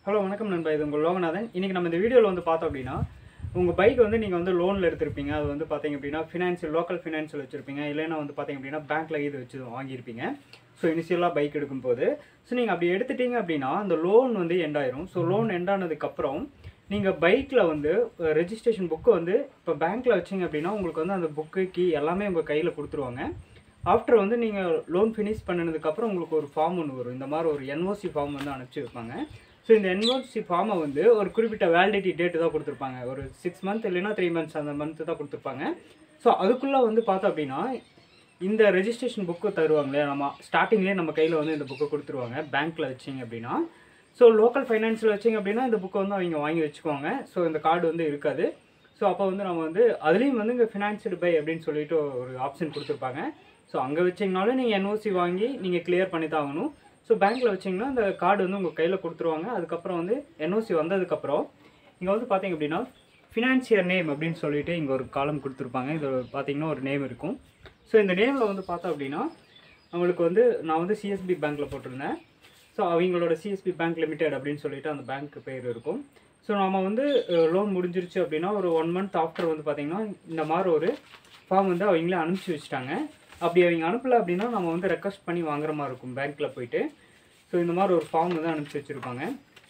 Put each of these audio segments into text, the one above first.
hello வணக்கம் நண்பா இது உங்கள் லோகநாதன் இன்றைக்கி நம்ம இந்த வீடியோவில் வந்து பார்த்தோம் அப்படின்னா உங்கள் பைக் வந்து நீங்கள் வந்து லோனில் எடுத்திருப்பீங்க அது வந்து பார்த்தீங்க அப்படின்னா ஃபினான்ஷியல் லோக்கல் ஃபினான்ஷியல் வச்சுருப்பீங்க இல்லைன்னா வந்து பார்த்தீங்க அப்படின்னா பேங்க்கில் இது வச்சு வாங்கியிருப்பீங்க ஸோ இனிஷியலாக பைக் எடுக்கும்போது ஸோ நீங்கள் அப்படி எடுத்துட்டீங்க அப்படின்னா அந்த லோன் வந்து எண்ட் ஆயிரும் ஸோ லோன் எண்ட் ஆனதுக்கப்புறம் நீங்கள் பைக்கில் வந்து ரெஜிஸ்ட்ரேஷன் புக்கு வந்து இப்போ பேங்க்கில் வச்சிங்க அப்படின்னா உங்களுக்கு வந்து அந்த புக்கு கீ எல்லாமே உங்கள் கையில் கொடுத்துருவாங்க ஆஃப்டர் வந்து நீங்கள் லோன் ஃபினிஷ் பண்ணதுக்கப்புறம் உங்களுக்கு ஒரு ஃபார்ம் ஒன்று வரும் இந்த மாதிரி ஒரு என்ஓசி ஃபார்ம் வந்து அனுப்பிச்சி வைப்பாங்க ஸோ இந்த என்ஓசி ஃபார்மை வந்து ஒரு குறிப்பிட்ட வேலிடிட்டி டேட்டு தான் கொடுத்துருப்பாங்க ஒரு சிக்ஸ் மந்த் இல்லைன்னா த்ரீ மந்த்ஸ் அந்த மந்த்து தான் கொடுத்துருப்பாங்க ஸோ அதுக்குள்ளே வந்து பார்த்தோம் அப்படின்னா இந்த ரெஜிஸ்ட்ரேஷன் புக்கு தருவாங்க இல்லையா நம்ம ஸ்டார்டிங்லேயே நம்ம கையில் வந்து இந்த புக்கை கொடுத்துருவாங்க பேங்க்கில் வச்சிங்க அப்படின்னா ஸோ லோக்கல் ஃபைனான்ஸில் வச்சிங்க அப்படின்னா இந்த புக்கை வந்து அவங்க வாங்கி வச்சுக்குவாங்க ஸோ இந்த கார்டு வந்து இருக்காது ஸோ அப்போ வந்து நம்ம வந்து அதுலேயும் வந்து இங்கே ஃபினான்ஷியல் பை அப்படின்னு சொல்லிட்டு ஒரு ஆப்ஷன் கொடுத்துருப்பாங்க ஸோ அங்கே வச்சிங்கனாலும் நீங்கள் என்ஓசி வாங்கி நீங்கள் கிளியர் பண்ணி தான் ஆகணும் ஸோ பேங்க்கில் வச்சிங்கன்னா அந்த கார்டு வந்து உங்கள் கையில் கொடுத்துருவாங்க அதுக்கப்புறம் வந்து என்ஓசி வந்ததுக்கப்புறம் இங்கே வந்து பார்த்தீங்க அப்படின்னா ஃபினான்சியர் நேம் அப்படின்னு சொல்லிட்டு இங்கே ஒரு காலம் கொடுத்துருப்பாங்க இது பார்த்தீங்கன்னா ஒரு நேம் இருக்கும் ஸோ இந்த நேமில் வந்து பார்த்தோம் அப்படின்னா நம்மளுக்கு வந்து நான் வந்து சிஎஸ்பி பேங்க்கில் போட்டிருந்தேன் ஸோ அவங்களோட சிஎஸ்பி பேங்க் லிமிடெட் அப்படின்னு சொல்லிட்டு அந்த பேங்க் பேர் இருக்கும் ஸோ நம்ம வந்து லோன் முடிஞ்சிருச்சு அப்படின்னா ஒரு ஒன் மந்த் ஆஃப்டர் வந்து பார்த்திங்கன்னா இந்த மாதிரி ஒரு ஃபார்ம் வந்து அவங்களே அனுப்பிச்சி வச்சுட்டாங்க அப்படி அவங்க அனுப்பலை அப்படின்னா நம்ம வந்து ரெக்வஸ்ட் பண்ணி வாங்குற மாதிரி இருக்கும் பேங்க்கில் போயிட்டு ஸோ இந்த மாதிரி ஒரு ஃபார்ம் வந்து அனுப்பிச்சி வச்சுருப்பாங்க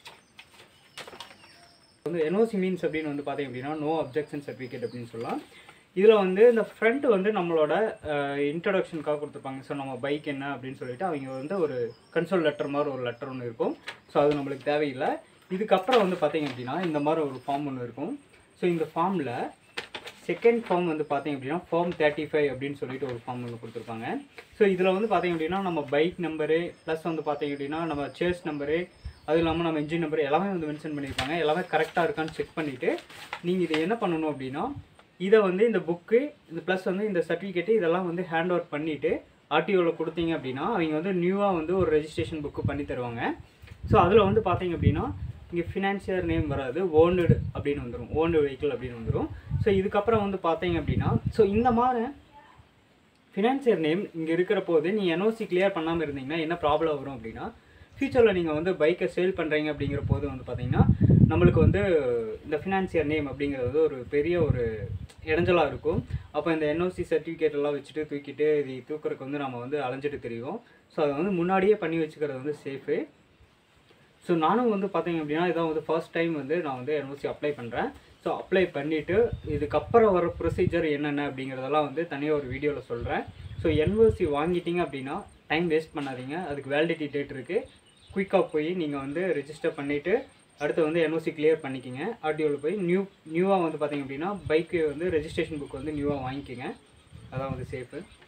வந்து என்ஓசி மீன்ஸ் அப்படின்னு வந்து பார்த்தீங்க அப்படின்னா நோ அப்ஜெக்ஷன் சர்டிஃபிகேட் அப்படின்னு சொல்லலாம் இதில் வந்து இந்த ஃப்ரண்ட் வந்து நம்மளோட இன்ட்ரடக்ஷனுக்காக கொடுத்துருப்பாங்க ஸோ நம்ம பைக் என்ன அப்படின்னு சொல்லிட்டு அவங்க வந்து ஒரு கன்சோல் லெட்டர் மாதிரி ஒரு லெட்டர் ஒன்று இருக்கும் ஸோ அது நம்மளுக்கு தேவையில்லை இதுக்கப்புறம் வந்து பார்த்தீங்க அப்படின்னா இந்த மாதிரி ஒரு ஃபார்ம் ஒன்று இருக்கும் ஸோ இந்த ஃபார்மில் செகண்ட் ஃபார்ம் வந்து பார்த்தீங்க அப்படின்னா ஃபார்ம் தேர்ட்டி ஃபைவ் அப்படின்னு சொல்லிட்டு ஒரு ஃபார்ம் ஒன்று கொடுத்துருப்பாங்க ஸோ இதில் வந்து பார்த்தீங்க அப்படின்னா நம்ம பைக் நம்பரு ப்ளஸ் வந்து பார்த்தீங்க அப்படின்னா நம்ம சேர்ஸ் நம்பரு அது இல்லாமல் நம்ம இன்ஜின் நம்பர் எல்லாமே வந்து மென்ஷன் பண்ணியிருப்பாங்க எல்லாமே கரெக்டாக இருக்கான்னு செக் பண்ணிவிட்டு நீங்கள் இதை என்ன பண்ணணும் அப்படின்னா இதை வந்து இந்த புக்கு இந்த ப்ளஸ் வந்து இந்த சர்டிஃபிகேட்டு இதெல்லாம் வந்து ஹேண்ட் ஓவர் பண்ணிவிட்டு ஆர்டிஓவில் கொடுத்தீங்க அப்படின்னா அவங்க வந்து நியூவாக வந்து ஒரு ரெஜிஸ்ட்ரேஷன் புக்கு பண்ணி தருவாங்க ஸோ அதில் வந்து பார்த்தீங்க அப்படின்னா இங்கே ஃபினான்ஷியர் நேம் வராது ஓன்டு அப்படின்னு வந்துடும் ஓன்டு வெஹிக்கிள் அப்படின்னு வந்துடும் ஸோ இதுக்கப்புறம் வந்து பார்த்தீங்க அப்படின்னா ஸோ இந்த மாதிரி ஃபினான்சியர் நேம் இங்கே இருக்கிற போது நீ என்ஓசி கிளியர் பண்ணாமல் இருந்தீங்கன்னா என்ன ப்ராப்ளம் வரும் அப்படின்னா ஃப்யூச்சரில் நீங்கள் வந்து பைக்கை சேல் பண்ணுறீங்க அப்படிங்கிற போது வந்து பார்த்தீங்கன்னா நம்மளுக்கு வந்து இந்த ஃபினான்சியர் நேம் அப்படிங்கிறது ஒரு பெரிய ஒரு இடைஞ்சலாக இருக்கும் அப்போ இந்த என்ஓசி சர்டிஃபிகேட் எல்லாம் வச்சுட்டு தூக்கிட்டு இது தூக்குறதுக்கு வந்து நம்ம வந்து அலைஞ்சிட்டு தெரியும் ஸோ அதை வந்து முன்னாடியே பண்ணி வச்சுக்கிறது வந்து சேஃபு ஸோ நானும் வந்து பார்த்தீங்க அப்படின்னா இதான் வந்து ஃபர்ஸ்ட் டைம் வந்து நான் வந்து என்ஓசி அப்ளை பண்ணுறேன் ஸோ அப்ளை பண்ணிவிட்டு இதுக்கப்புறம் வர ப்ரொசீஜர் என்னென்ன அப்படிங்கிறதெல்லாம் வந்து தனியாக ஒரு வீடியோவில் சொல்கிறேன் ஸோ என்ஓசி வாங்கிட்டீங்க அப்படின்னா டைம் வேஸ்ட் பண்ணாதீங்க அதுக்கு வேலிடிட்டி டேட் இருக்குது குயிக்காக போய் நீங்கள் வந்து ரெஜிஸ்டர் பண்ணிவிட்டு அடுத்து வந்து என்ஓசி கிளியர் பண்ணிக்கிங்க ஆர்டிஓவில் போய் நியூ நியூவாக வந்து பார்த்தீங்க அப்படின்னா பைக்கு வந்து ரெஜிஸ்ட்ரேஷன் புக் வந்து நியூவாக வாங்கிக்கிங்க அதான் வந்து சேஃபு